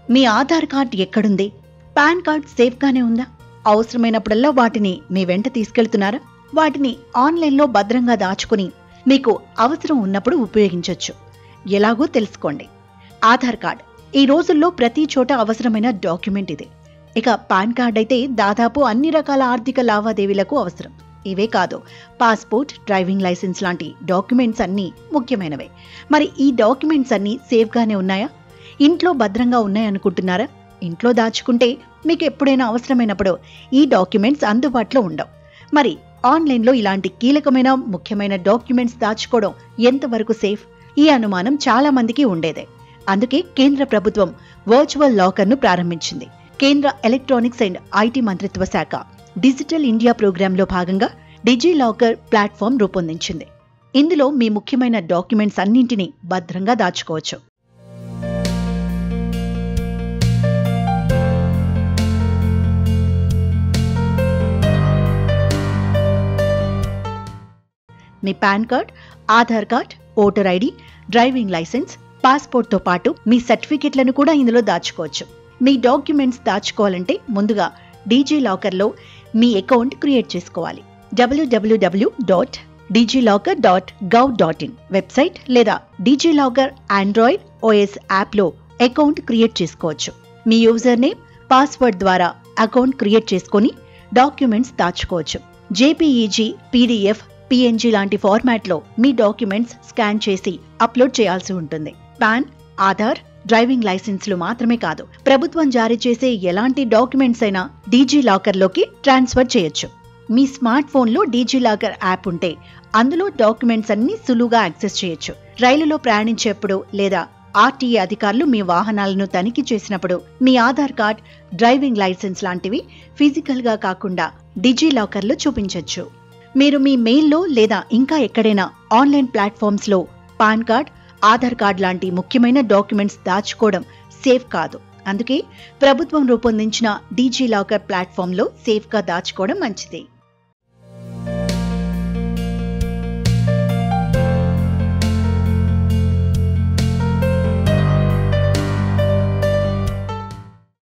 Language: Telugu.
మీ ఆధార్ కార్డ్ ఎక్కడుంది పాన్ కార్డ్ సేఫ్గానే ఉందా అవసరమైనప్పుడల్లా వాటిని మీ వెంట తీసుకెళ్తున్నారా వాటిని ఆన్లైన్లో భద్రంగా దాచుకుని మీకు అవసరం ఉన్నప్పుడు ఉపయోగించొచ్చు ఎలాగో తెలుసుకోండి ఆధార్ కార్డ్ ఈ రోజుల్లో ప్రతి చోట అవసరమైన డాక్యుమెంట్ ఇది ఇక పాన్ కార్డ్ అయితే దాదాపు అన్ని రకాల ఆర్థిక లావాదేవీలకు అవసరం ఇవే కాదు పాస్పోర్ట్ డ్రైవింగ్ లైసెన్స్ లాంటి డాక్యుమెంట్స్ అన్నీ ముఖ్యమైనవే మరి ఈ డాక్యుమెంట్స్ అన్నీ సేఫ్గానే ఉన్నాయా ఇంట్లో భద్రంగా ఉన్నాయనుకుంటున్నారా ఇంట్లో దాచుకుంటే మీకు ఎప్పుడైనా అవసరమైనప్పుడు ఈ డాక్యుమెంట్స్ అందుబాటులో ఉండవు మరి ఆన్లైన్లో ఇలాంటి కీలకమైన ముఖ్యమైన డాక్యుమెంట్స్ దాచుకోవడం ఎంతవరకు సేఫ్ ఈ అనుమానం చాలా మందికి ఉండేదే అందుకే కేంద్ర ప్రభుత్వం వర్చువల్ లాకర్ను ప్రారంభించింది కేంద్ర ఎలక్ట్రానిక్స్ అండ్ ఐటీ మంత్రిత్వ శాఖ డిజిటల్ ఇండియా ప్రోగ్రాంలో భాగంగా డిజీ లాకర్ ప్లాట్ఫామ్ రూపొందించింది ఇందులో మీ ముఖ్యమైన డాక్యుమెంట్స్ అన్నింటినీ భద్రంగా దాచుకోవచ్చు మీ PAN card Aadhaar card voter ID driving licence పాస్పోర్ట్తో పాటు మీ సర్టిఫికెట్లను కూడా ఇందులో దాచుకోవచ్చు మీ డాక్యుమెంట్స్ దాచుకోవాలంటే ముందుగా డీజీ లాకర్లో మీ అకౌంట్ క్రియేట్ చేసుకోవాలి డబ్ల్యూడబ్ల్యూడబ్ల్యూ dot DigiLocker dot gov dot in website లేదా డిజిలాకర్ ఆండ్రాయిడ్ ఓఎస్ యాప్లో అకౌంట్ క్రియేట్ చేసుకోవచ్చు మీ యూజర్ నేమ్ పాస్వర్డ్ ద్వారా అకౌంట్ క్రియేట్ చేసుకొని డాక్యుమెంట్స్ దాచుకోవచ్చు జేపీఈజీ పీడీఎఫ్ పిఎన్జీ లాంటి ఫార్మాట్లో మీ డాక్యుమెంట్స్ స్కాన్ చేసి అప్లోడ్ చేయాల్సి ఉంటుంది పాన్ ఆధార్ డ్రైవింగ్ లైసెన్స్లు మాత్రమే కాదు ప్రభుత్వం జారీ చేసే ఎలాంటి డాక్యుమెంట్స్ అయినా డీజీ లాకర్లోకి ట్రాన్స్ఫర్ చేయొచ్చు మీ స్మార్ట్ ఫోన్లో డీజీ లాకర్ యాప్ ఉంటే అందులో డాక్యుమెంట్స్ అన్ని సులువుగా యాక్సెస్ చేయొచ్చు రైలులో ప్రయాణించేప్పుడు లేదా ఆర్టీఏ అధికారులు మీ వాహనాలను తనిఖీ చేసినప్పుడు మీ ఆధార్ కార్డ్ డ్రైవింగ్ లైసెన్స్ లాంటివి ఫిజికల్గా కాకుండా డిజీ లాకర్లో చూపించొచ్చు మీరు మీ మెయిల్లో లేదా ఇంకా ఎక్కడైనా ఆన్లైన్ ప్లాట్ఫామ్స్లో పాన్ కార్డ్ ఆధార్ కార్డ్ లాంటి ముఖ్యమైన డాక్యుమెంట్స్ దాచుకోవడం సేఫ్ కాదు అందుకే ప్రభుత్వం రూపొందించిన డీజీ లాకర్ ప్లాట్ఫామ్లో సేఫ్గా దాచుకోవడం మంచిది